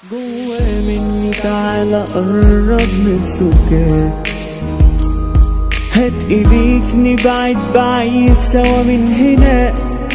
جوا مني تعالى قرب من سكات هات ايديك نبعد بعيد سوا من هنا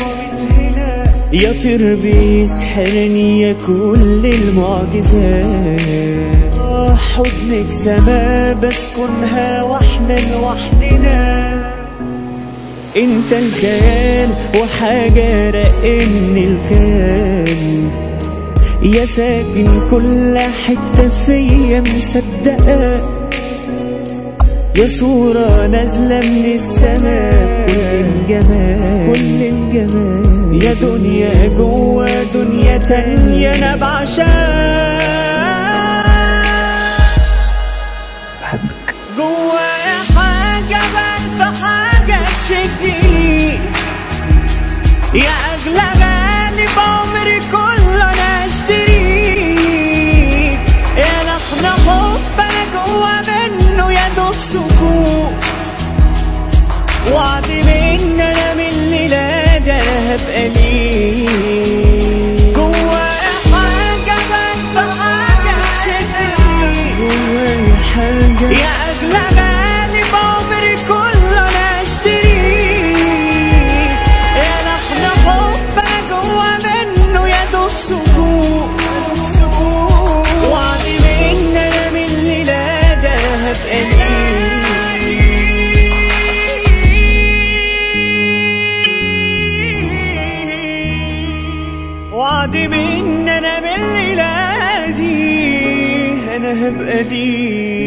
يا طير بيسحرني يا كل المعجزات آه، حضنك سما بسكنها واحنا لوحدنا انت الخيال وحاجة رقن الخيال يا ساكن كل حتة فيا مصدقة يا صورة نازلة من السماء كل الجمال كل الجمال يا دنيا جوا دنيا تانية أنا بعشقها بحبك جوايا حاجة بنفى حاجة تشدني يا أغلى غالي بعمري كله أنا أشتريك يا لحن حب أنا جوا منه يا دوب سكوت وعد مني أنا من الليلة ده أنا هبقى ليك جوايا حاجة بنفى حاجة تشدني جوايا حاجة يا أغلى غالي بعمري كله أنا أشتريك يا لحن حب جوا منه يا دوب سكوت وعد مني أنا من الليلة ده هبقى ليك وعد مني أنا من الليلة دي أنا هبقى ليك